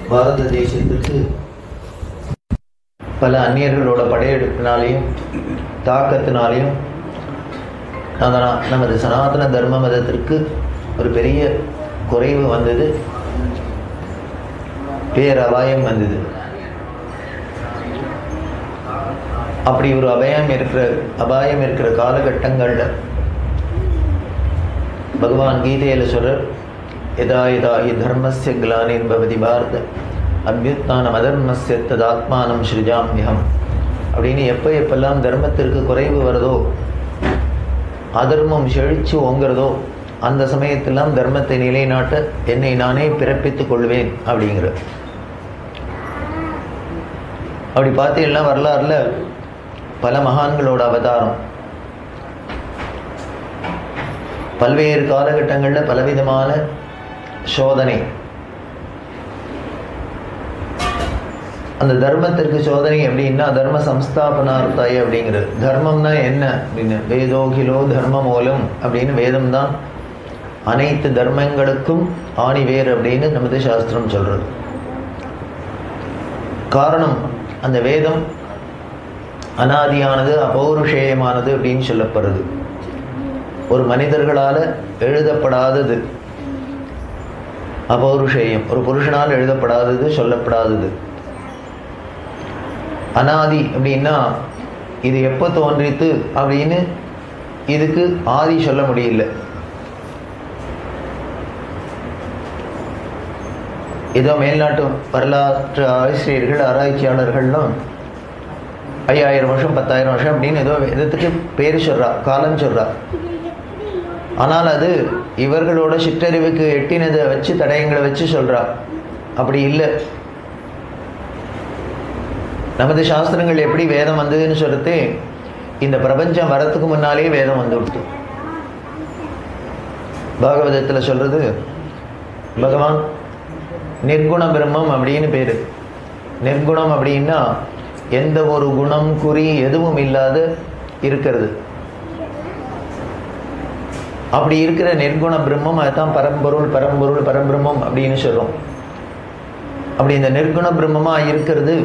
பாரத தேசத்துக்கு பல அந்நியர்களோட படையெடுப்பினாலையும் தாக்கத்தினாலையும் அதனால் நமது சனாதன தர்ம மதத்திற்கு ஒரு பெரிய குறைவு வந்தது பேரபாயம் வந்தது அப்படி ஒரு அபயம் இருக்கிற அபாயம் இருக்கிற காலகட்டங்களில் பகவான் கீதையில் சொல்றார் எதா எதா ஹி தர்மஸ்ய கிளானின் பவதி பாரத அபியுத்தானம் அதர்மஸ்ய ததாத்மானம் ஸ்ருஜாமியம் அப்படின்னு எப்போ எப்பெல்லாம் தர்மத்திற்கு குறைவு வருதோ அதர்மம் செழிச்சு ஓங்கிறதோ அந்த சமயத்தெல்லாம் தர்மத்தை நிலைநாட்ட என்னை நானே பிறப்பித்துக் கொள்வேன் அப்படிங்கிற அப்படி பார்த்தீங்கன்னா வரலாறுல பல மகான்களோட அவதாரம் பல்வேறு காலகட்டங்களில் பலவிதமான சோதனை அந்த தர்மத்திற்கு சோதனை அப்படின்னா தர்ம சம்ஸ்தாபனார்த்தாய் அப்படிங்கிறது தர்மம்னா என்ன அப்படின்னு வேதோகிலோ தர்ம மூலம் அப்படின்னு வேதம் தான் அனைத்து தர்மங்களுக்கும் ஆணிவேர் அப்படின்னு நமது சாஸ்திரம் சொல்றது காரணம் அந்த வேதம் அனாதியானது அபௌருஷேயமானது அப்படின்னு சொல்லப்படுறது ஒரு மனிதர்களால் எழுதப்படாதது அபௌருஷேயம் ஒரு புருஷனால் எழுதப்படாதது சொல்லப்படாதது அனாதி அப்படின்னா இது எப்போ தோன்றித்து அப்படின்னு இதுக்கு ஆதி சொல்ல முடியல ஏதோ மேல்நாட்டு வரலாற்று ஆசிரியர்கள் ஆராய்ச்சியாளர்கள்லாம் ஐயாயிரம் வருஷம் பத்தாயிரம் வருஷம் அப்படின்னு ஏதோ விதத்துக்கு பேர் சொல்றா காலம் சொல்றா ஆனால் அது இவர்களோட சிற்றறிவுக்கு எட்டினதை வச்சு தடயங்களை வச்சு சொல்றா அப்படி இல்லை நமது சாஸ்திரங்கள் எப்படி வேதம் வந்ததுன்னு சொல்றது இந்த பிரபஞ்சம் வரத்துக்கு முன்னாலே வேதம் வந்து விடுத்து பாகவதத்தில் சொல்றது பகவான் நிர்குண பிரம்மம் அப்படின்னு பேரு நிர்குணம் அப்படின்னா எந்த ஒரு குணம் குறி எதுவும் இல்லாத இருக்கிறது அப்படி இருக்கிற நிர்குண பிரம்மம் அதுதான் பரம்பொருள் பரம்பொருள் பரபிரம்மம் அப்படின்னு சொல்றோம் அப்படி இந்த நிர்குண பிரம்மமா இருக்கிறது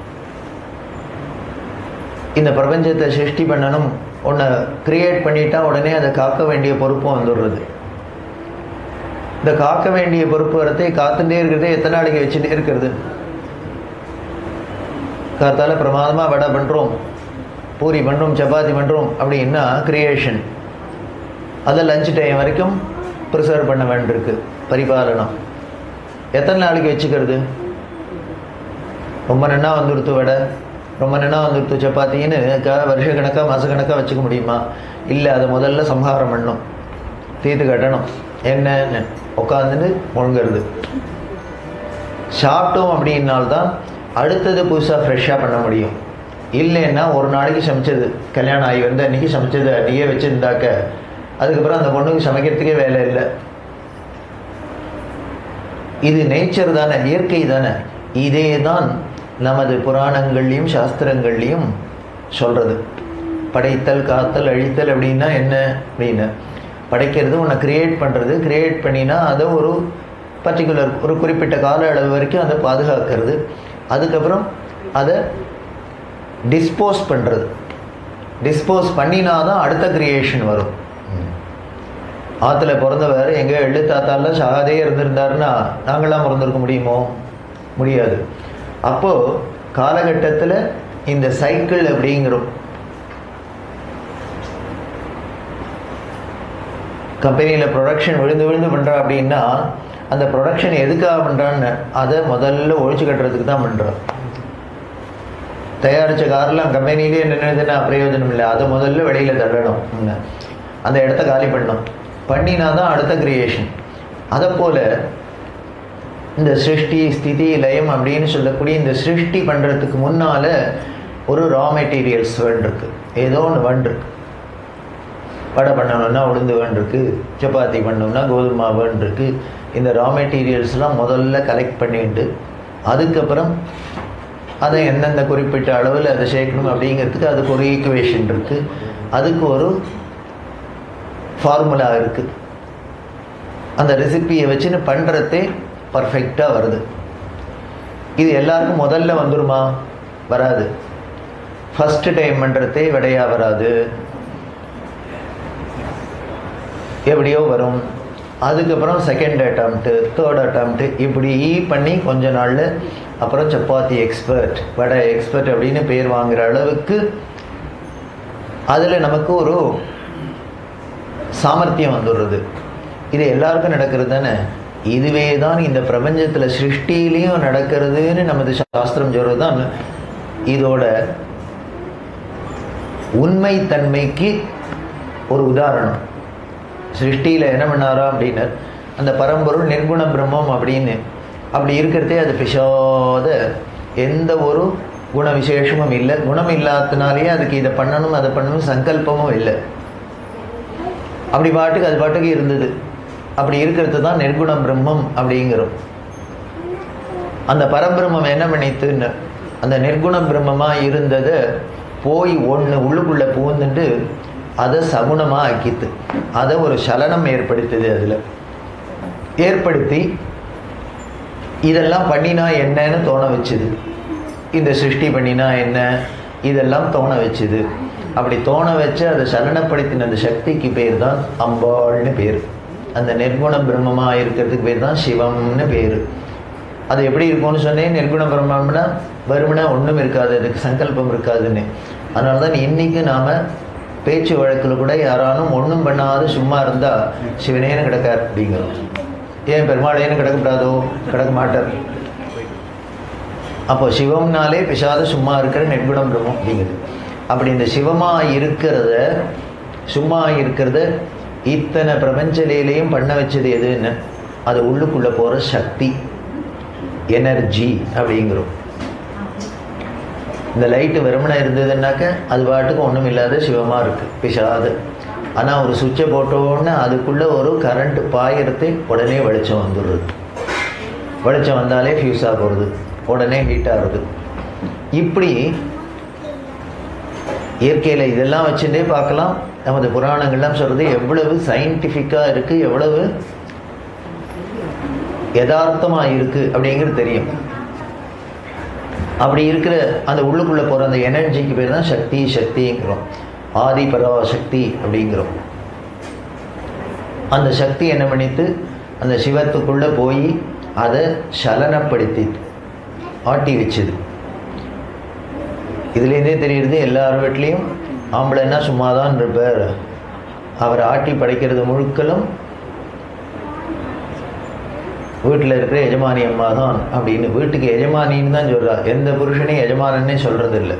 இந்த பிரபஞ்சத்தை சிருஷ்டி பண்ணணும் ஒன்றை கிரியேட் பண்ணிட்டா உடனே அதை காக்க வேண்டிய பொறுப்பும் வந்துடுறது இந்த காக்க வேண்டிய பொறுப்பு வரத்தை காத்துட்டே இருக்கிறது எத்தனை நாளைக்கு வச்சுட்டே இருக்கிறது காத்தால பிரமாதமா வடை பண்றோம் பூரி பண்றோம் சப்பாத்தி பண்றோம் அப்படின்னா கிரியேஷன் அதை லஞ்ச் டைம் வரைக்கும் ப்ரிசர்வ் பண்ண வேண்டியிருக்கு பரிபாலனம் எத்தனை நாளைக்கு வச்சுக்கிறது ரொம்ப நன்னா வந்துடுத்து வடை ரொம்ப நன்னா வந்துடுத்து சப்பாத்தின்னு க வருஷ கணக்காக மாத கணக்காக வச்சுக்க முடியுமா இல்லை அதை முதல்ல சம்ஹாரம் பண்ணணும் தீர்த்து கட்டணும் என்னன்னு உட்காந்துட்டு முழுங்கிறது சாப்பிட்டோம் அப்படின்னால்தான் அடுத்தது புதுசாக ஃப்ரெஷ்ஷாக பண்ண முடியும் இல்லைன்னா ஒரு நாளைக்கு சமைச்சது கல்யாணம் ஆகி வந்து அன்றைக்கி சமைச்சது அன்றைக்கே வச்சுருந்தாக்க அதுக்கப்புறம் அந்த பொண்ணுக்கு சமைக்கிறதுக்கே வேலை இல்லை இது நேச்சர் தானே இயற்கை தானே இதே தான் நமது புராணங்கள்லையும் சாஸ்திரங்கள்லையும் சொல்கிறது படைத்தல் காத்தல் அழித்தல் அப்படின்னா என்ன அப்படின்னு படைக்கிறது உன்னை கிரியேட் பண்ணுறது கிரியேட் பண்ணினா அதை ஒரு பர்டிகுலர் ஒரு குறிப்பிட்ட கால அளவு வரைக்கும் அதை பாதுகாக்கிறது அதுக்கப்புறம் அதை டிஸ்போஸ் பண்ணுறது டிஸ்போஸ் பண்ணினா தான் அடுத்த கிரியேஷன் வரும் ஆற்றுல பிறந்தவர் எங்கள் எள்ளு தாத்தால சாகதே இருந்திருந்தாருன்னா நாங்களாம் பிறந்திருக்க முடியுமோ முடியாது அப்போது காலகட்டத்தில் இந்த சைக்கிள் அப்படிங்கிறோம் கம்பெனியில் ப்ரொடக்ஷன் விழுந்து விழுந்து பண்ணுறா அப்படின்னா அந்த ப்ரொடக்ஷன் எதுக்காக பண்ணுறான்னு அதை முதல்ல ஒழிச்சு கட்டுறதுக்கு தான் பண்ணுறான் தயாரித்த கார்லாம் கம்பெனிலேயே நின்றுதுன்னா பிரயோஜனம் இல்லை அதை முதல்ல வெளியில் தள்ளணும் அந்த இடத்த காலி பண்ணணும் பண்ணினா தான் அடுத்த கிரியேஷன் அதை போல் இந்த சிருஷ்டி ஸ்திதி லயம் அப்படின்னு சொல்லக்கூடிய இந்த சிருஷ்டி பண்ணுறதுக்கு முன்னால் ஒரு ரா மெட்டீரியல்ஸ் வேண்டிருக்கு ஏதோ ஒன்று வேண்டிருக்கு வடை பண்ணணும்னா உளுந்து வேண்டிருக்கு சப்பாத்தி பண்ணணும்னா கோதுமை வேண்டிருக்கு இந்த ரா மெட்டீரியல்ஸ்லாம் முதல்ல கலெக்ட் பண்ணிட்டு அதுக்கப்புறம் அதை எந்தெந்த குறிப்பிட்ட அளவில் அதை சேர்க்கணும் அப்படிங்கிறதுக்கு அதுக்கு ஒரு ஈக்குவேஷன் இருக்குது அதுக்கு ஒரு ஃபார்முலா இருக்குது அந்த ரெசிப்பியை வச்சுன்னு பண்ணுறதே பர்ஃபெக்டாக வருது இது எல்லாருக்கும் முதல்ல வந்துருமா வராது ஃபர்ஸ்ட் டைம் பண்ணுறதே விடையா வராது எப்படியோ வரும் அதுக்கப்புறம் செகண்ட் அட்டம்ப்ட்டு தேர்ட் அட்டம்ப்ட்டு இப்படி பண்ணி கொஞ்ச நாளில் அப்புறம் சப்பாத்தி எக்ஸ்பர்ட் வடை எக்ஸ்பர்ட் அப்படின்னு பேர் வாங்குற அளவுக்கு அதில் நமக்கு ஒரு சாமர்த்தியம் வந்துடுறது இது எல்லாருக்கும் நடக்கிறது தானே இதுவே தான் இந்த பிரபஞ்சத்தில் சிருஷ்டிலையும் நடக்கிறதுன்னு நமது சாஸ்திரம் சொல்கிறது தான் இதோட உண்மைத்தன்மைக்கு ஒரு உதாரணம் சிருஷ்டியில் என்ன பண்ணாரா அப்படின்னு அந்த பரம்பொருள் நிர்குண பிரம்மம் அப்படின்னு அப்படி இருக்கிறதே அது பிசாத எந்த ஒரு குண விசேஷமும் இல்லை குணம் இல்லாததுனாலேயே அதுக்கு இதை பண்ணணும் அதை பண்ணணும் சங்கல்பமும் இல்லை அப்படி பாட்டுக்கு அது பாட்டுக்கு இருந்தது அப்படி இருக்கிறது தான் நிர்குண பிரம்மம் அப்படிங்கிறோம் அந்த பரபிரம்மம் என்ன பண்ணித்துன்னு அந்த நிர்குண பிரம்மமாக இருந்ததை போய் ஒன்று உள்ளுக்குள்ளே பூந்துட்டு அதை சகுனமாக ஆக்கித்து அதை ஒரு சலனம் ஏற்படுத்துது அதில் ஏற்படுத்தி இதெல்லாம் பண்ணினா என்னன்னு தோண வச்சுது இந்த சிருஷ்டி பண்ணினா என்ன இதெல்லாம் தோண வச்சுது அப்படி தோண வச்சு அதை சலனப்படுத்தின அந்த சக்திக்கு பேர் தான் அம்பாள்னு பேர் அந்த நிர்குண பிரம்மமாக இருக்கிறதுக்கு பேர் தான் சிவம்னு பேர் அது எப்படி இருக்கும்னு சொன்னேன் நிர்குண பிரம்மம்னா வருமனா ஒன்றும் இருக்காது அதுக்கு சங்கல்பம் இருக்காதுன்னு அதனால தான் இன்னைக்கு நாம் பேச்சு வழக்கில் கூட யாராலும் ஒன்றும் பண்ணாத சும்மா இருந்தால் சிவனேன்னு கிடக்கார் அப்படிங்கிறோம் ஏன் பெருமாளேன்னு கிடக்கப்படாதோ கிடக்க மாட்டார் அப்போ சிவம்னாலே பிசாத சும்மா இருக்கிற நெற்குணம் பிரம்மம் அப்படிங்கிறது அப்படி இந்த சிவமாக இருக்கிறத சும்மா இருக்கிறத இத்தனை பிரபஞ்சலையிலையும் பண்ண வச்சது எதுன்னு அது உள்ளுக்குள்ளே போகிற சக்தி எனர்ஜி அப்படிங்கிறோம் இந்த லைட்டு வெறுமனை இருந்ததுன்னாக்க அது பாட்டுக்கு ஒன்றும் இல்லாத சிவமாக இருக்குது பிசாது ஆனால் ஒரு சுவிட்சை போட்டோன்னே அதுக்குள்ளே ஒரு கரண்ட் பாயறது உடனே வெளிச்சம் வந்துடுறது வெளிச்சம் வந்தாலே ஃபியூஸாக போகிறது உடனே ஹீட் ஆகுது இப்படி இயற்கையில் இதெல்லாம் வச்சுட்டே பார்க்கலாம் நமது புராணங்கள்லாம் சொல்கிறது எவ்வளவு சயின்டிஃபிக்காக இருக்குது எவ்வளவு யதார்த்தமாக இருக்குது அப்படிங்கிறது தெரியும் அப்படி இருக்கிற அந்த உள்ளுக்குள்ளே போகிற அந்த எனர்ஜிக்கு பேர் தான் சக்தி சக்திங்கிறோம் ஆதி பராசக்தி அப்படிங்கிறோம் அந்த சக்தி என்ன பண்ணித்து அந்த சிவத்துக்குள்ளே போய் அதை சலனப்படுத்தி ஆட்டி வச்சுது இதுலேருந்தே தெரியுது எல்லார் வீட்லேயும் ஆம்பளைன்னா சும்மா தான் இருப்பார் அவர் ஆட்டி படைக்கிறது முழுக்களும் வீட்டில் இருக்கிற எஜமானி அம்மா தான் அப்படின்னு வீட்டுக்கு எஜமானின்னு தான் சொல்கிறா எந்த புருஷனையும் எஜமானன்னே சொல்கிறது இல்லை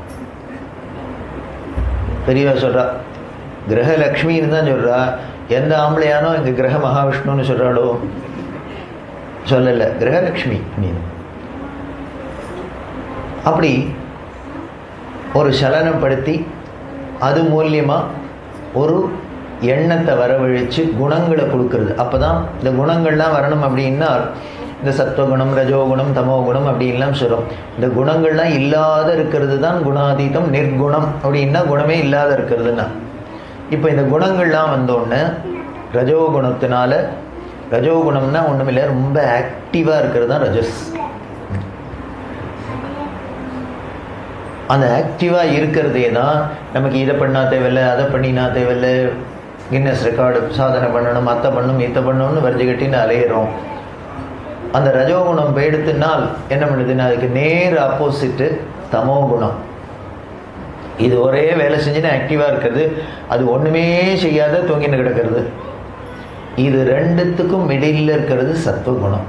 பெரியவா சொல்கிறா கிரகலக்ஷ்மின்னு தான் சொல்கிறா எந்த ஆம்பளையானோ இங்கே கிரக மகாவிஷ்ணுன்னு சொல்கிறாளோ சொல்லலை கிரகலக்ஷ்மி அப்படின்னு அப்படி ஒரு சலனப்படுத்தி அது மூலியமாக ஒரு எண்ணத்தை வரவழைச்சு குணங்களை கொடுக்கறது அப்போ தான் இந்த குணங்கள்லாம் வரணும் அப்படின்னா இந்த சத்துவகுணம் ரஜோகுணம் தமோகுணம் அப்படின்லாம் சொல்கிறோம் இந்த குணங்கள்லாம் இல்லாத இருக்கிறது தான் குணாதீதம் நிர்குணம் அப்படின்னா குணமே இல்லாத இருக்கிறதுனா இப்போ இந்த குணங்கள்லாம் வந்தோடனே ரஜோகுணத்தினால ரஜோகுணம்னா ஒன்றுமில்லை ரொம்ப ஆக்டிவாக இருக்கிறது தான் ரஜஸ் அந்த ஆக்டிவாக இருக்கிறதே தான் நமக்கு இதை பண்ணா தேவையில்லை அதை பண்ணினா தேவையில்லை கின்னஸ் ரெக்கார்டு சாதனை பண்ணணும் அத்தை பண்ணணும் இத்தை பண்ணணும்னு வரிஞ்சு கட்டின்னு அலையிறோம் அந்த ரஜோகுணம் எடுத்துனால் என்ன பண்ணுதுன்னா அதுக்கு நேர் ஆப்போசிட்டு தமோ குணம் இது ஒரே வேலை செஞ்சுன்னு ஆக்டிவாக இருக்கிறது அது ஒன்றுமே செய்யாத தூங்கின்னு கிடக்கிறது இது ரெண்டுத்துக்கும் மிடில் இருக்கிறது சத்துவகுணம்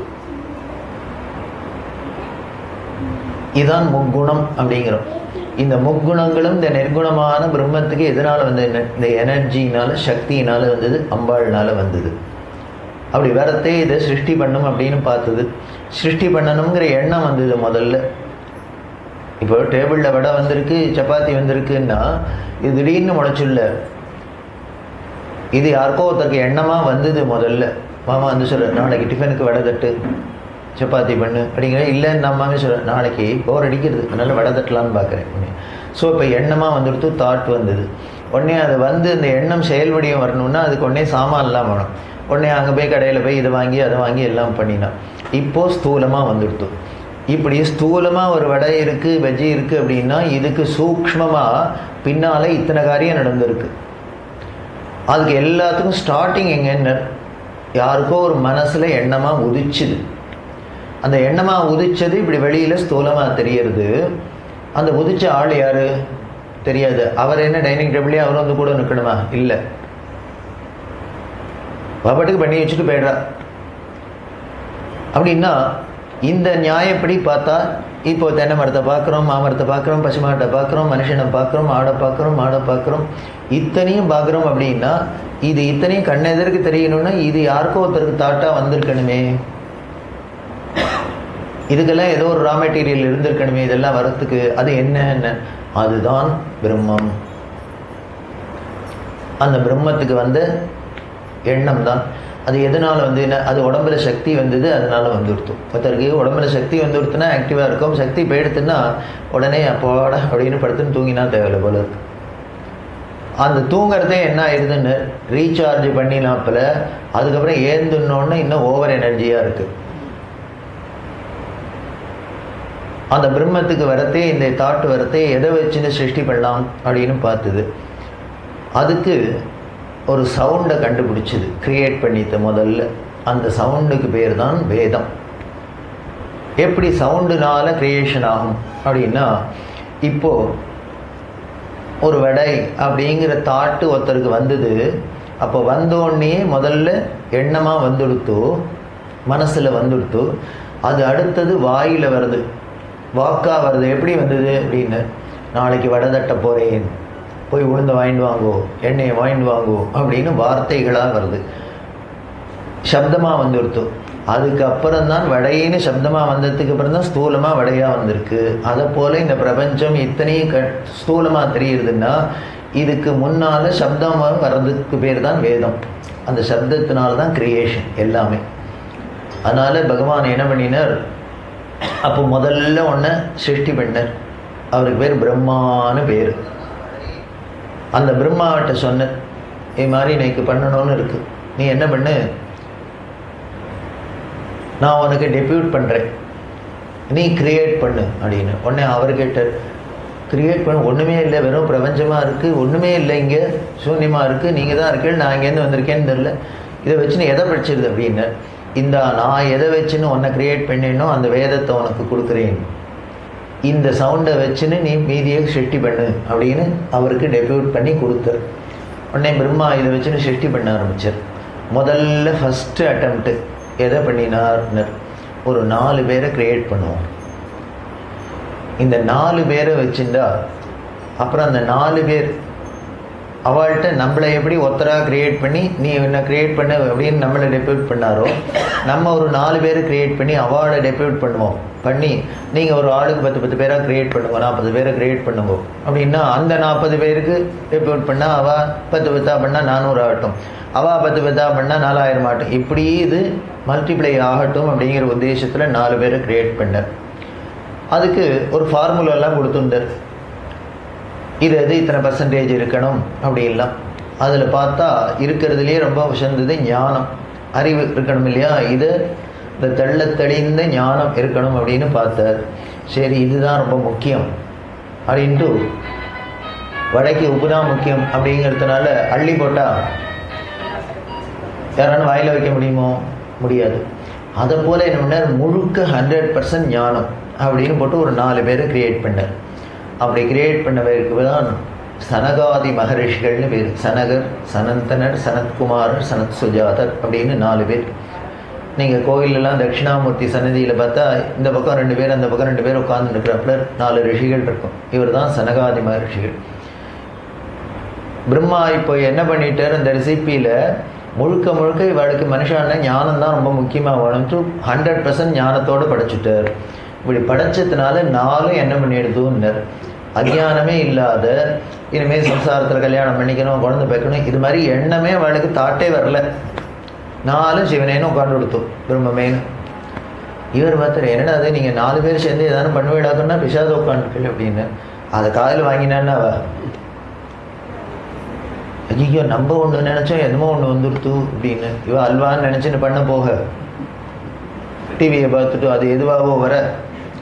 இதுதான் முக்குணம் அப்படிங்கிறோம் இந்த முக்குணங்களும் இந்த நிர்குணமான பிரம்மத்துக்கு எதனால் வந்து இந்த எனர்ஜினால சக்தியினால வந்தது அம்பாள்னால வந்தது அப்படி வரத்தே இதை சிருஷ்டி பண்ணும் அப்படின்னு பார்த்தது சிருஷ்டி பண்ணணுங்கிற எண்ணம் வந்தது முதல்ல இப்போ டேபிளில் வடை வந்திருக்கு சப்பாத்தி வந்திருக்குன்னா இது திடீர்னு முளைச்சுல்ல இது யாருக்கோ ஒருத்தருக்கு எண்ணமாக வந்தது முதல்ல மாமா வந்து சொல்ல நாளைக்கு டிஃபனுக்கு வடை தட்டு சப்பாத்தி பண்ணு அப்படிங்கிற இல்லைன்னு அம்மாவே சொல்ல நாளைக்கு போர் அடிக்கிறது அதனால் வடை தட்டலான்னு பார்க்குறேன் ஸோ இப்போ எண்ணமாக வந்துடுத்து தாட் வந்தது உடனே அது வந்து இந்த எண்ணம் செயல்வடியும் வரணும்னா அதுக்கு உடனே சாமான்லாம் வேணும் உடனே அங்கே போய் கடையில் போய் இதை வாங்கி அதை வாங்கி எல்லாம் பண்ணினான் இப்போது ஸ்தூலமாக வந்துடுத்து இப்படி ஸ்தூலமாக ஒரு வடை இருக்குது வெஜ்ஜி இருக்குது அப்படின்னா இதுக்கு சூக்ஷ்மமாக பின்னால் இத்தனை காரியம் நடந்திருக்கு அதுக்கு எல்லாத்துக்கும் ஸ்டார்டிங் எங்கன்னு யாருக்கோ ஒரு மனசில் எண்ணமாக உதிச்சுது அந்த எண்ணமாக உதிச்சது இப்படி வெளியில் ஸ்தூலமாக தெரியறது அந்த உதிச்ச ஆள் யார் தெரியாது அவர் என்ன டைனிங் டேபிள்லேயே அவர் வந்து கூட நிற்கணுமா இல்லை பாப்பாட்டுக்கு பண்ணி வச்சுட்டு போயிடுறா அப்படின்னா இந்த நியாயப்படி பார்த்தா இப்போ தென்னை மரத்தை பார்க்குறோம் மாமரத்தை பார்க்குறோம் பசுமாட்டை பார்க்குறோம் மனுஷனை பார்க்குறோம் ஆடை பார்க்குறோம் மாடை பார்க்குறோம் இத்தனையும் பார்க்குறோம் அப்படின்னா இது இத்தனையும் கண்ணெதற்கு தெரியணும்னா இது யாருக்கோ ஒருத்தருக்கு தாட்டாக வந்திருக்கணுமே இதுக்கெல்லாம் ஏதோ ஒரு ரா மெட்டீரியல் இருந்திருக்கணுமே இதெல்லாம் வரத்துக்கு அது என்ன அதுதான் பிரம்மம் அந்த பிரம்மத்துக்கு வந்த எண்ணம் தான் அது எதனால் வந்து என்ன அது உடம்புல சக்தி வந்தது அதனால வந்துடுத்து ஒருத்தருக்கு உடம்புல சக்தி வந்துடுத்துனா ஆக்டிவாக இருக்கும் சக்தி போயிடுத்துன்னா உடனே அப்பாடா அப்படின்னு படுத்துன்னு தூங்கினா தேவையில்ல போல இருக்கு அந்த தூங்குறதே என்ன ஆயிடுதுன்னு ரீசார்ஜ் பண்ணினாப்பில் அதுக்கப்புறம் ஏந்துனோன்னு இன்னும் ஓவர் எனர்ஜியாக இருக்குது அந்த பிரம்மத்துக்கு வரத்தே இந்த தாட் வரத்தே எதை வச்சுன்னு சிருஷ்டி பண்ணலாம் அப்படின்னு பார்த்துது அதுக்கு ஒரு சவுண்டை கண்டுபிடிச்சிது கிரியேட் பண்ணித்த முதல்ல அந்த சவுண்டுக்கு பேர் தான் வேதம் எப்படி சவுண்டுனால கிரியேஷன் ஆகும் அப்படின்னா இப்போ ஒரு வடை அப்படிங்கிற தாட்டு ஒருத்தருக்கு வந்தது அப்போ வந்தோடனே முதல்ல எண்ணமாக வந்துடுத்து மனசில் வந்துடுத்து அது அடுத்தது வாயில் வருது வாக்கா வருது எப்படி வந்தது அப்படின்னு நாளைக்கு வடை தட்ட போகிறேன் போய் உளுந்த வாங்கிட்டு வாங்கோ எண்ணெயை வாங்கிட்டு வாங்கோ அப்படின்னு வார்த்தைகளாக வருது சப்தமாக வந்துடுத்து அதுக்கப்புறம் தான் வடையின்னு சப்தமாக வந்ததுக்கு அப்புறம் தான் ஸ்தூலமாக வடையாக வந்திருக்கு அதை போல் இந்த பிரபஞ்சம் இத்தனையும் க ஸ்தூலமாக தெரியுதுன்னா இதுக்கு முன்னால் சப்தமாக வர்றதுக்கு பேர் தான் வேதம் அந்த சப்தத்தினால தான் கிரியேஷன் எல்லாமே அதனால் பகவான் என்ன பண்ணினார் அப்போ முதல்ல ஒன்று சிருஷ்டி பண்ணார் அவருக்கு பேர் பிரம்மான்னு பேர் அந்த பிரம்மாவிட்ட சொன்ன இது மாதிரி எனக்கு பண்ணணும்னு இருக்கு நீ என்ன பண்ணு நான் உனக்கு டெபியூட் பண்ணுறேன் நீ கிரியேட் பண்ணு அப்படின்னு உடனே அவர் கேட்டார் கிரியேட் பண்ண ஒன்றுமே இல்லை வெறும் பிரபஞ்சமாக இருக்குது ஒன்றுமே இல்லை இங்கே சூன்யமாக இருக்குது நீங்கள் தான் இருக்கீங்க நான் இங்கேருந்து வந்திருக்கேன்னு தெரில இதை வச்சு நீ எதை படிச்சிருது அப்படின்னு இந்த நான் எதை வச்சுன்னு உன்னை கிரியேட் பண்ணினோ அந்த வேதத்தை உனக்கு கொடுக்குறேன் இந்த சவுண்டை வச்சுன்னு நீ மீதியை சிருஷ்டி பண்ணு அப்படின்னு அவருக்கு டெபியூட் பண்ணி கொடுத்தார் உடனே பிரம்மா இதை வச்சுன்னு சிருஷ்டி பண்ண ஆரம்பிச்சார் முதல்ல ஃபஸ்ட்டு அட்டம்ப்ட்டு எதை பண்ணினார்னர் ஒரு நாலு பேரை கிரியேட் பண்ணுவோம் இந்த நாலு பேரை வச்சுருந்தா அப்புறம் அந்த நாலு பேர் அவள்கிட்ட நம்மளை எப்படி ஒத்தராக க்ரியேட் பண்ணி நீ என்ன க்ரியேட் பண்ண அப்படின்னு நம்மளை டெபியூட் பண்ணாரோ நம்ம ஒரு நாலு பேரை க்ரியேட் பண்ணி அவளை டெபியூட் பண்ணுவோம் பண்ணி நீங்கள் ஒரு ஆளுக்கு பத்து பத்து பேராக க்ரியேட் பண்ணுங்க நாற்பது பேரை க்ரியேட் பண்ணுங்க அப்படின்னா அந்த நாற்பது பேருக்கு டெபியூட் பண்ணால் அவள் பத்து பத்தா பண்ணால் நானூறு ஆகட்டும் அவள் பத்து பத்தா பண்ணால் நாலாயிரம் ஆகட்டும் இப்படி இது மல்டிப்ளை ஆகட்டும் அப்படிங்கிற உத்தேசத்தில் நாலு பேரை க்ரியேட் பண்ணார் அதுக்கு ஒரு ஃபார்முலாலாம் கொடுத்துருந்தார் இது எது இத்தனை பர்சன்டேஜ் இருக்கணும் அப்படின்லாம் அதில் பார்த்தா இருக்கிறதுலே ரொம்ப உசந்தது ஞானம் அறிவு இருக்கணும் இல்லையா இது இந்த தெள்ள தெளிந்த ஞானம் இருக்கணும் அப்படின்னு பார்த்தார் சரி இதுதான் ரொம்ப முக்கியம் அப்படின்ட்டு வடைக்கு உப்பு தான் முக்கியம் அப்படிங்கிறதுனால அள்ளி போட்டால் யாராலும் வாயில் வைக்க முடியுமோ முடியாது அதை போல் என்ன பண்ணார் முழுக்க ஹண்ட்ரட் பர்சன்ட் ஞானம் அப்படின்னு போட்டு ஒரு நாலு பேரை கிரியேட் பண்ணார் அப்படி கிரியேட் பண்ணவருக்கு தான் சனகாதி மகரிஷிகள்னு பேர் சனகர் சனந்தனர் சனத்குமாரர் சனத் சுஜாதர் அப்படின்னு நாலு பேர் நீங்கள் கோயிலெல்லாம் தட்சிணாமூர்த்தி சன்னதியில் பார்த்தா இந்த பக்கம் ரெண்டு பேர் அந்த பக்கம் ரெண்டு பேர் உட்கார்ந்து இருக்கிறப்பல நாலு ரிஷிகள் இருக்கும் இவர் தான் சனகாதி மகரிஷிகள் பிரம்மா இப்போ என்ன பண்ணிட்டார் அந்த ரெசிப்பியில் முழுக்க முழுக்க இவளுக்கு மனுஷான ஞானம் தான் ரொம்ப முக்கியமாக வேணும்ட்டு ஹண்ட்ரட் பர்சன்ட் ஞானத்தோடு படைச்சிட்டார் இப்படி படைச்சதுனால நாலும் என்ன பண்ணிடுதுன்னர் அஜ்ஞானமே இல்லாத இனிமேல் சம்சாரத்தில் கல்யாணம் பண்ணிக்கணும் குழந்தை வைக்கணும் இது மாதிரி எண்ணமே அவளுக்கு தாட்டே வரல நாலும் சிவனேன்னு உட்காந்து கொடுத்தோம் பிரம்மமே இவர் பார்த்தார் என்னடா அது நீங்கள் நாலு பேர் சேர்ந்து எதாவது பண்ண விடாதுன்னா பிசாத உட்காந்துருக்கல அப்படின்னு அதை காதில் வாங்கினான்னு அவ ஐயோ நம்ம ஒன்று நினச்சோம் என்னமோ ஒன்று வந்துடுத்து அப்படின்னு இவ அல்வான்னு நினச்சின்னு பண்ண போக டிவியை பார்த்துட்டு அது எதுவாகவோ வர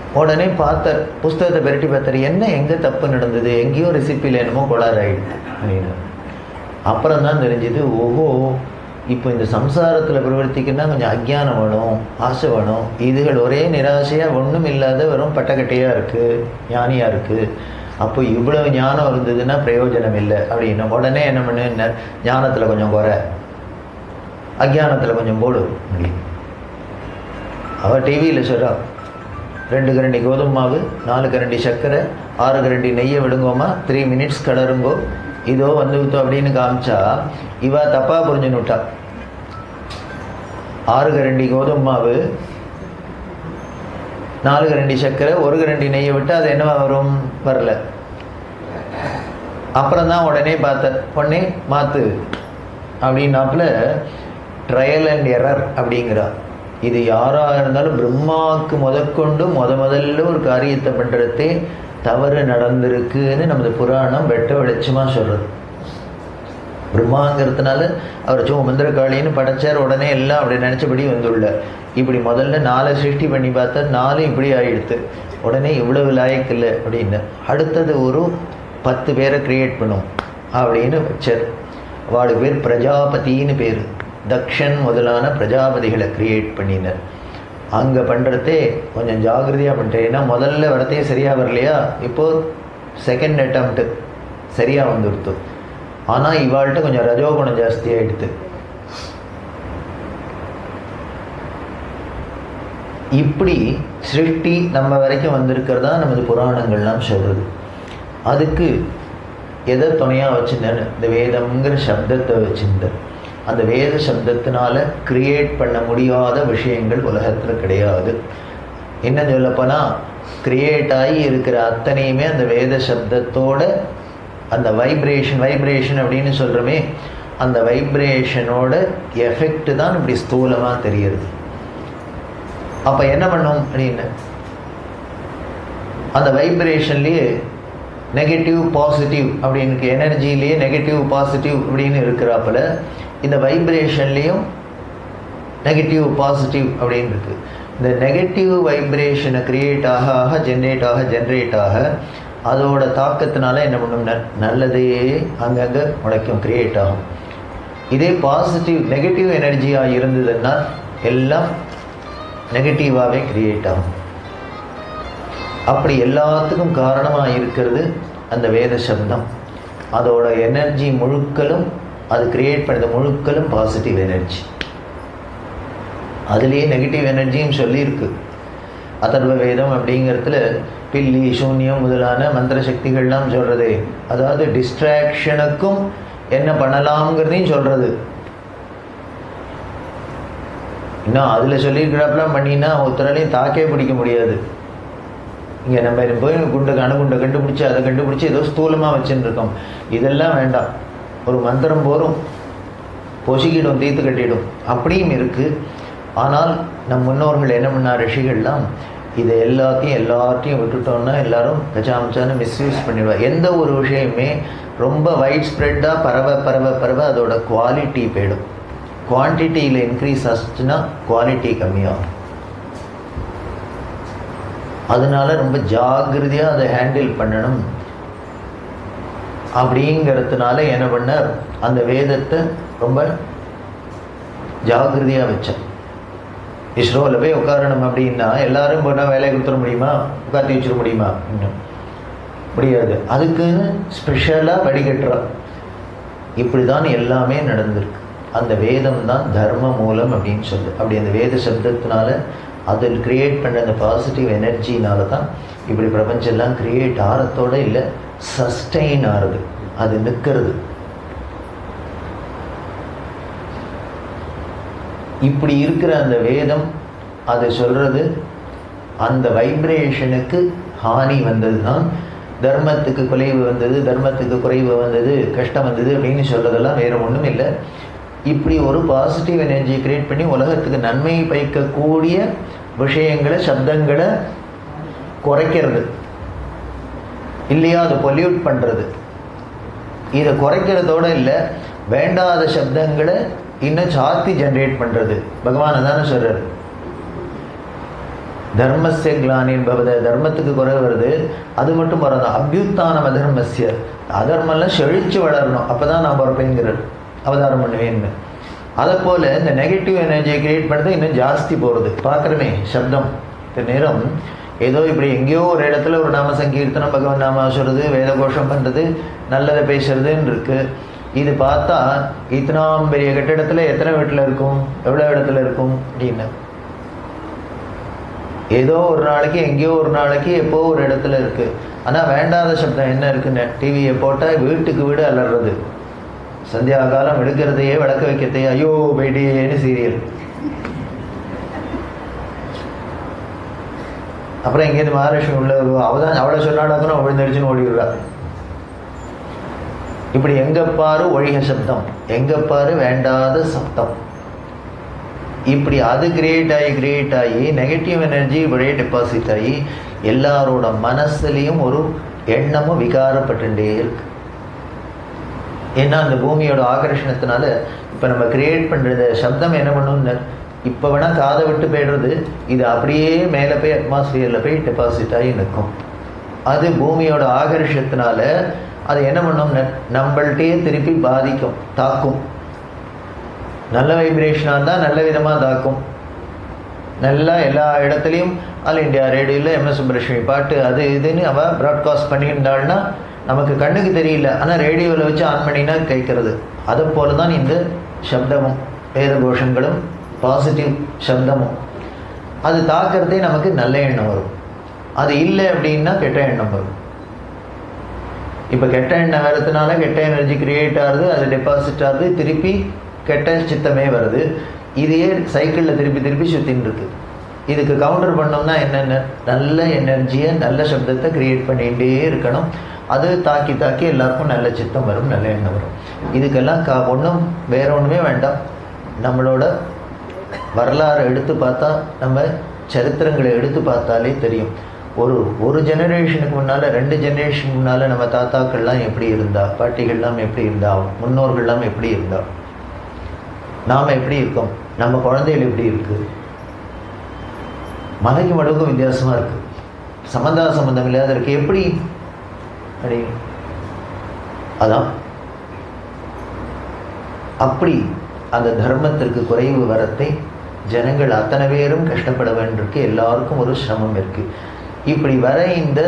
உடனே பார்த்தார் புஸ்தகத்தை பெரட்டி பார்த்தார் என்ன எங்கே தப்பு நடந்தது எங்கேயோ ரெசிப்பியில் என்னமோ கோளாறு ஆயிடுது அப்படின்னு அப்புறம் தான் தெரிஞ்சது ஓஹோ இப்போ இந்த சம்சாரத்தில் பிரவர்த்திக்குன்னா கொஞ்சம் அஜ்ஞானம் வேணும் ஆசை வேணும் இதுகள் ஒரே நிராசையாக ஒன்றும் இல்லாத வெறும் பட்டக்கட்டையாக இருக்குது ஞானியாக இருக்குது அப்போ இவ்வளவு ஞானம் இருந்ததுன்னா பிரயோஜனம் இல்லை அப்படின்னு உடனே என்ன பண்ணு ஞானத்தில் கொஞ்சம் குறை அஜ்ஞானத்தில் கொஞ்சம் போடு அப்படின்னு அவள் டிவியில் சொல்கிறா ரெண்டு கரண்டி கோதுமை மாவு நாலு கரண்டி சர்க்கரை ஆறு கரண்டி நெய்யை விடுங்கோமா த்ரீ மினிட்ஸ் கடருங்கோ இதோ வந்து விட்டோம் அப்படின்னு காமிச்சா இவ தப்பாக புரிஞ்சுன்னு விட்டா ஆறு கரண்டி கோதுமை மாவு நாலு கரண்டி சர்க்கரை ஒரு கரண்டி நெய்யை விட்டு அது என்னவா வரும் வரல அப்புறம் தான் உடனே பார்த்த உடனே மாத்து அப்படின்னாப்புல ட்ரையல் அண்ட் எரர் அப்படிங்கிறா இது யாராக இருந்தாலும் பிரம்மாவுக்கு முதற்கொண்டு முத முதல்ல ஒரு காரியத்தை பண்ணுறதே தவறு நடந்திருக்குன்னு நமது புராணம் வெட்ட வெளிச்சமாக சொல்கிறது பிரம்மாங்கிறதுனால அவர் சும்மா மந்திரகாளின்னு படைச்சார் உடனே எல்லாம் அப்படி நினச்சபடி வந்துள்ள இப்படி முதல்ல நாலு சிருஷ்டி பண்ணி பார்த்தா நாலு இப்படி ஆயிடுத்து உடனே இவ்வளவு லாயக்கு இல்லை அப்படின்னு அடுத்தது ஒரு பத்து பேரை கிரியேட் பண்ணும் அப்படின்னு வச்சார் அவளுக்கு பேர் பிரஜாபதின்னு பேர் தக்ஷன் முதலான பிரஜாபதிகளை கிரியேட் பண்ணினர் அங்கே பண்ணுறதே கொஞ்சம் ஜாகிரதையாக பண்ணிட்டேன் ஏன்னா முதல்ல வரதே சரியாக வரலையா இப்போது செகண்ட் அட்டம்ப்ட்டு சரியாக வந்துடுத்து ஆனால் இவாள்கிட்ட கொஞ்சம் ரஜோகுணம் ஜாஸ்தி ஆகிடுது இப்படி சிருஷ்டி நம்ம வரைக்கும் வந்திருக்கிறதா நமது புராணங்கள்லாம் சொல்கிறது அதுக்கு எதை துணையாக வச்சுருந்தேன் இந்த வேதம்ங்கிற சப்தத்தை வச்சுருந்தேன் அந்த வேத சப்தத்தினால கிரியேட் பண்ண முடியாத விஷயங்கள் உலகத்தில் கிடையாது என்ன சொல்லப்போனால் கிரியேட் ஆகி இருக்கிற அத்தனையுமே அந்த வேத சப்தத்தோட அந்த வைப்ரேஷன் வைப்ரேஷன் அப்படின்னு சொல்கிறோமே அந்த வைப்ரேஷனோட எஃபெக்ட் தான் இப்படி ஸ்தூலமாக தெரியுது அப்போ என்ன பண்ணோம் அப்படின்னு அந்த வைப்ரேஷன்லேயே நெகட்டிவ் பாசிட்டிவ் அப்படின்னு எனர்ஜிலேயே நெகட்டிவ் பாசிட்டிவ் அப்படின்னு இருக்கிறாப்புல இந்த வைப்ரேஷன்லேயும் நெகட்டிவ் பாசிட்டிவ் அப்படின்னு இருக்கு இந்த நெகட்டிவ் வைப்ரேஷனை கிரியேட் ஆக ஆக ஜென்ரேட் ஆக ஜென்ரேட் ஆக அதோட தாக்கத்தினால என்ன பண்ணும் நல்லதே அங்கங்கே முளைக்கும் கிரியேட் ஆகும் இதே பாசிட்டிவ் நெகட்டிவ் எனர்ஜியாக இருந்ததுன்னா எல்லாம் நெகட்டிவாகவே கிரியேட் ஆகும் அப்படி எல்லாத்துக்கும் காரணமாக இருக்கிறது அந்த வேத சப்தம் அதோட எனர்ஜி முழுக்களும் அது கிரியேட் பண்ணது முழுக்களும் பாசிட்டிவ் எனர்ஜி அதுலேயே நெகட்டிவ் எனர்ஜியும் சொல்லியிருக்கு அதர்வ வேதம் அப்படிங்கிறதுல பில்லி சூன்யம் முதலான மந்திர சக்திகள்லாம் சொல்கிறது அதாவது டிஸ்ட்ராக்ஷனுக்கும் என்ன பண்ணலாம்ங்கிறதையும் சொல்கிறது இன்னும் அதில் சொல்லியிருக்கிறாப்பெல்லாம் பண்ணினா ஒருத்தராலையும் தாக்கே பிடிக்க முடியாது இங்கே நம்ம போய் குண்டை அணுகுண்டை கண்டுபிடிச்சி அதை கண்டுபிடிச்சி ஏதோ ஸ்தூலமாக வச்சுன்னு இருக்கோம் இதெல்லாம் வேண்டாம் ஒரு மந்திரம் போரும் பொசுக்கிடும் தீர்த்து கட்டிடும் அப்படியும் இருக்குது ஆனால் நம் முன்னோர்கள் என்ன பண்ணார் ரிஷிகள்லாம் இதை எல்லாத்தையும் எல்லாத்தையும் விட்டுட்டோம்னா எல்லாரும் கச்சாமச்சான்னு மிஸ்யூஸ் பண்ணிடுவார் எந்த ஒரு விஷயமே ரொம்ப வைட் ஸ்ப்ரெட்டாக பரவ பரவ பரவ அதோட குவாலிட்டி போயிடும் குவான்டிட்டியில் இன்க்ரீஸ் ஆச்சுன்னா குவாலிட்டி கம்மியாகும் அதனால ரொம்ப ஜாகிரதையாக அதை ஹேண்டில் பண்ணணும் அப்படிங்கிறதுனால என்ன பண்ணார் அந்த வேதத்தை ரொம்ப ஜாகிரதையாக வச்சார் இஸ்ரோவில் போய் உட்காரணும் அப்படின்னா எல்லாரும் போனால் வேலையை கொடுத்துட முடியுமா உட்காந்து வச்சிட முடியுமா இன்னும் முடியாது அதுக்குன்னு ஸ்பெஷலாக வடிகட்டுறா இப்படி தான் எல்லாமே நடந்திருக்கு அந்த வேதம் தான் தர்ம மூலம் அப்படின்னு சொல்லு அப்படி அந்த வேத சப்தத்தினால அதில் கிரியேட் பண்ண அந்த பாசிட்டிவ் எனர்ஜினால தான் இப்படி பிரபஞ்செல்லாம் கிரியேட் ஆகிறதோட இல்லை சஸ்டெயின் ஆறுது அது நிற்கிறது இப்படி இருக்கிற அந்த வேதம் அது சொல்றது அந்த வைப்ரேஷனுக்கு ஹானி வந்தது தான் தர்மத்துக்கு குறைவு வந்தது தர்மத்துக்கு குறைவு வந்தது கஷ்டம் வந்தது அப்படின்னு சொல்றதெல்லாம் வேற ஒன்றும் இல்லை இப்படி ஒரு பாசிட்டிவ் எனர்ஜியை கிரியேட் பண்ணி உலகத்துக்கு நன்மை பயக்கக்கூடிய விஷயங்களை சப்தங்களை குறைக்கிறது இல்லையா அதை பொல்யூட் பண்ணுறது இதை குறைக்கிறதோட இல்லை வேண்டாத சப்தங்களை இன்னும் சாத்தி ஜென்ரேட் பண்ணுறது பகவான் தானே சொல்கிறார் தர்மஸ்ய கிளானின் பவத தர்மத்துக்கு குறைவு வருது அது மட்டும் வராது அபியுத்தானம் அதர்மஸ்ய அதர்மெல்லாம் செழிச்சு வளரணும் அப்பதான் நான் பிறப்பேங்கிறார் அவதாரம் பண்ணுவேன்னு அதை போல இந்த நெகட்டிவ் எனர்ஜியை கிரியேட் பண்ணுறது இன்னும் ஜாஸ்தி போகிறது பார்க்குறமே சப்தம் இந்த நேரம் ஏதோ இப்படி எங்கேயோ ஒரு இடத்துல ஒரு நாம சங்கீர்த்தனம் பகவான் நாம சொல்றது வேத கோஷம் பண்ணுறது நல்லதை பேசுறதுன்னு இருக்கு இது பார்த்தா இத்தனாம் பெரிய கட்டிடத்துல எத்தனை வீட்டில் இருக்கும் எவ்வளோ இடத்துல இருக்கும் அப்படின்னு ஏதோ ஒரு நாளைக்கு எங்கேயோ ஒரு நாளைக்கு எப்போ ஒரு இடத்துல இருக்கு ஆனால் வேண்டாத சப்தம் என்ன இருக்குன்னு டிவியை போட்டால் வீட்டுக்கு வீடு அலறது சந்தியா காலம் எடுக்கிறதையே விளக்க வைக்கிறதையே ஐயோ பேடியேன்னு சீரியல் அப்புறம் எங்கேயிருந்து மகாலட்சுமி உள்ள வருவா அவ தான் அவளை சொன்னாடாக்கணும் விழுந்தடிச்சுன்னு ஓடிடுறா இப்படி எங்க பாரு ஒழிக சப்தம் எங்க பாரு வேண்டாத சப்தம் இப்படி அது கிரியேட் ஆகி கிரியேட் ஆகி நெகட்டிவ் எனர்ஜி இப்படியே டெபாசிட் ஆகி எல்லாரோட மனசுலையும் ஒரு எண்ணமும் விகாரப்பட்டுட்டே இருக்கு ஏன்னா அந்த பூமியோட ஆகர்ஷணத்தினால இப்போ நம்ம கிரியேட் பண்ணுறது சப்தம் என்ன பண்ணும்னு இப்போ வேணால் காதை விட்டு போயிடுறது இது அப்படியே மேலே போய் அட்மாஸ்பியரில் போய் டெபாசிட் ஆகி நிற்கும் அது பூமியோட ஆகர்ஷத்தினால அது என்ன பண்ணும் நம்மள்கிட்டயே திருப்பி பாதிக்கும் தாக்கும் நல்ல வைப்ரேஷனாக இருந்தால் நல்ல விதமாக தாக்கும் நல்லா எல்லா இடத்துலையும் ஆல் இண்டியா ரேடியோவில் எம்எஸ் சுப்ரஷ்மி பாட்டு அது இதுன்னு அவள் ப்ராட்காஸ்ட் பண்ணியிருந்தாள்னா நமக்கு கண்ணுக்கு தெரியல ஆனால் ரேடியோவில் வச்சு ஆன் பண்ணினா கேட்கறது அதை போல தான் இந்த சப்தமும் வேத கோஷங்களும் பாசிட்டிவ் சப்தமும் அது தாக்கிறதே நமக்கு நல்ல எண்ணம் வரும் அது இல்லை அப்படின்னா கெட்ட எண்ணம் வரும் இப்போ கெட்ட எண்ணம் வரதுனால கெட்ட எனர்ஜி கிரியேட் ஆகுது அது டெபாசிட் ஆகுது திருப்பி கெட்ட சித்தமே வருது இதையே சைக்கிளில் திருப்பி திருப்பி சுற்றின்னு இருக்கு இதுக்கு கவுண்டர் பண்ணோம்னா என்னென்ன நல்ல எனர்ஜியை நல்ல சப்தத்தை கிரியேட் பண்ணிகிட்டே இருக்கணும் அது தாக்கி தாக்கி எல்லாருக்கும் நல்ல சித்தம் வரும் நல்ல எண்ணம் வரும் இதுக்கெல்லாம் கா ஒன்றும் வேற ஒன்றுமே வேண்டாம் நம்மளோட வரலாறு எடுத்து பார்த்தா நம்ம சரித்திரங்களை எடுத்து பார்த்தாலே தெரியும் ஒரு ஒரு ஜெனரேஷனுக்கு முன்னால் ரெண்டு ஜெனரேஷன் முன்னால் நம்ம தாத்தாக்கள்லாம் எப்படி இருந்தா பாட்டிகள்லாம் எப்படி இருந்தா முன்னோர்கள்லாம் எப்படி இருந்தா நாம் எப்படி இருக்கோம் நம்ம குழந்தைகள் எப்படி இருக்கு மலைக்கு மடுக்கும் வித்தியாசமாக இருக்கு சம்பந்தா சம்பந்தம் இல்லாத இருக்கு எப்படி அப்படி அதான் அப்படி அந்த தர்மத்திற்கு குறைவு வரத்தை ஜனங்கள் அத்தனை பேரும் கஷ்டப்பட வேண்டியிருக்கு எல்லாருக்கும் ஒரு சிரமம் இருக்கு இப்படி வர இந்த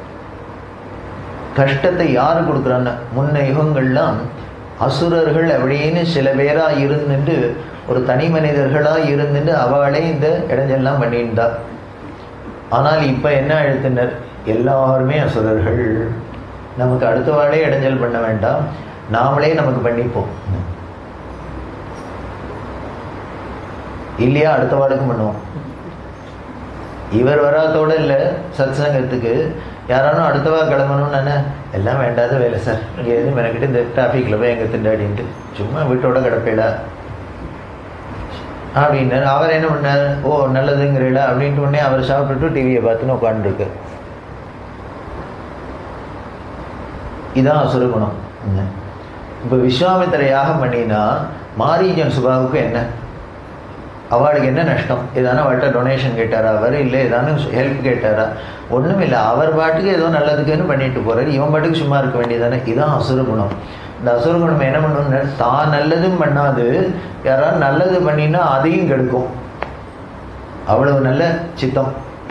கஷ்டத்தை யாரு கொடுக்குறான்னு முன்ன யுகங்கள்லாம் அசுரர்கள் அப்படின்னு சில பேரா இருந்துட்டு ஒரு தனி மனிதர்களா இருந்துட்டு அவளே இந்த இடைஞ்செல்லாம் பண்ணியிருந்தா ஆனால் இப்ப என்ன எழுத்தினர் எல்லாருமே அசுரர்கள் நமக்கு அடுத்தவாளே இடைஞ்சல் பண்ண வேண்டாம் நாமளே நமக்கு பண்ணிப்போம் இல்லையா அடுத்த வாடுக்கும் பண்ணுவோம் இவர் வராதோட இல்லை சத் சங்கத்துக்கு யாரானும் அடுத்தவா கிளம்பணும்னு நானே எல்லாம் வேண்டாத வேலை சார் இங்கே எதுவும் எனக்கிட்ட இந்த டிராஃபிக்கில் போய் எங்கே திண்டாடின்ட்டு சும்மா வீட்டோட கிடப்பேடா அப்படின்னு அவர் என்ன பண்ணார் ஓ நல்லதுங்கிறீடா அப்படின்ட்டு உடனே அவர் சாப்பிட்டுட்டு டிவியை பார்த்துன்னு உட்காந்துருக்கு இதான் அசுரகுணம் இப்போ விஸ்வாமித்திர யாகம் பண்ணினா மாரீஜன் சுபாவுக்கு என்ன அவளுக்கு என்ன நஷ்டம் ஏதான அவள்கிட்ட டொனேஷன் கேட்டாரா அவர் இல்லை ஏதானு ஹெல்ப் கேட்டாரா ஒன்றும் இல்லை அவர் பாட்டுக்கு ஏதோ நல்லதுக்குன்னு பண்ணிட்டு போறாரு இவன் பாட்டுக்கு சும்மா இருக்க வேண்டியதானே இதுதான் அசுர குணம் இந்த அசுர குணம் என்ன பண்ணணும்னு தான் நல்லதும் பண்ணாது யாராவது நல்லது பண்ணினா அதையும் கெடுக்கும் அவ்வளவு நல்ல சித்தம்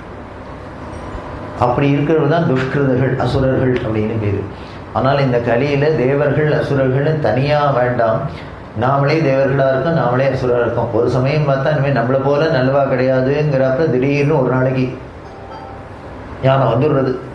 அப்படி இருக்கிறது தான் துஷ்கிருதர்கள் அசுரர்கள் அப்படின்னு பேரு ஆனால் இந்த கலியில தேவர்கள் அசுரர்கள்னு தனியா வேண்டாம் நாமளே தேவர்களா இருக்கோம் நாமளே அசுரா இருக்கோம் ஒரு சமயம் பார்த்தா இனிமேல் நம்மளை போல நல்லவா கிடையாதுங்கிறப்ப திடீர்னு ஒரு நாளைக்கு ஞானம் வந்துடுறது